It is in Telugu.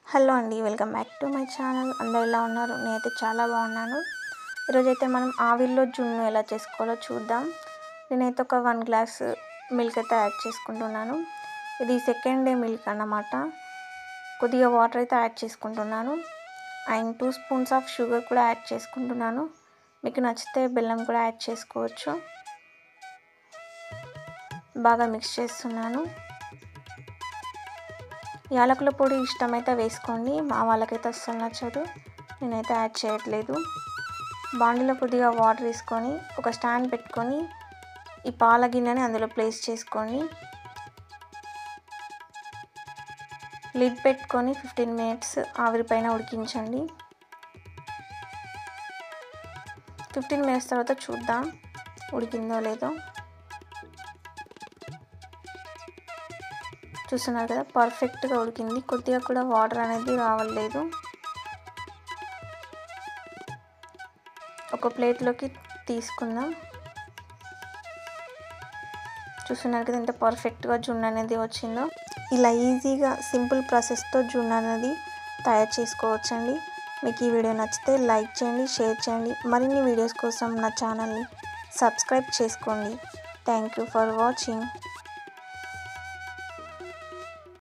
హలో అండి welcome back to my channel అందరు ఎలా ఉన్నారు నేనైతే చాలా బాగున్నాను ఈరోజైతే మనం ఆవిరిలో జున్ను ఎలా చేసుకోవాలో చూద్దాం నేనైతే ఒక వన్ గ్లాస్ మిల్క్ అయితే యాడ్ చేసుకుంటున్నాను ఇది సెకండ్ డే మిల్క్ అన్నమాట కొద్దిగా వాటర్ అయితే యాడ్ చేసుకుంటున్నాను and two spoons of sugar కూడా యాడ్ చేసుకుంటున్నాను మీకు నచ్చితే బెల్లం కూడా యాడ్ చేసుకోవచ్చు బాగా మిక్స్ చేస్తున్నాను యాలకుల పొడి ఇష్టమైతే వేసుకోండి మా వాళ్ళకైతే అస్సలు నచ్చదు నేనైతే యాడ్ చేయట్లేదు బాండీలో కొద్దిగా వాటర్ వేసుకొని ఒక స్టాండ్ పెట్టుకొని ఈ పాల గిన్నెని అందులో ప్లేస్ చేసుకోండి లిడ్ పెట్టుకొని ఫిఫ్టీన్ మినిట్స్ ఆవిరి పైన ఉడికించండి ఫిఫ్టీన్ మినిట్స్ తర్వాత చూద్దాం ఉడికిందో లేదో చూస్తున్నారు కదా పర్ఫెక్ట్గా ఉడికింది కొద్దిగా కూడా వాటర్ అనేది రావట్లేదు ఒక ప్లేట్లోకి తీసుకుందాం చూస్తున్నారు కదా ఎంత పర్ఫెక్ట్గా జున్ను అనేది వచ్చిందో ఇలా ఈజీగా సింపుల్ ప్రాసెస్తో జున్ను అనేది తయారు చేసుకోవచ్చండి మీకు ఈ వీడియో నచ్చితే లైక్ చేయండి షేర్ చేయండి మరిన్ని వీడియోస్ కోసం నా ఛానల్ని సబ్స్క్రైబ్ చేసుకోండి థ్యాంక్ యూ ఫర్ వాచింగ్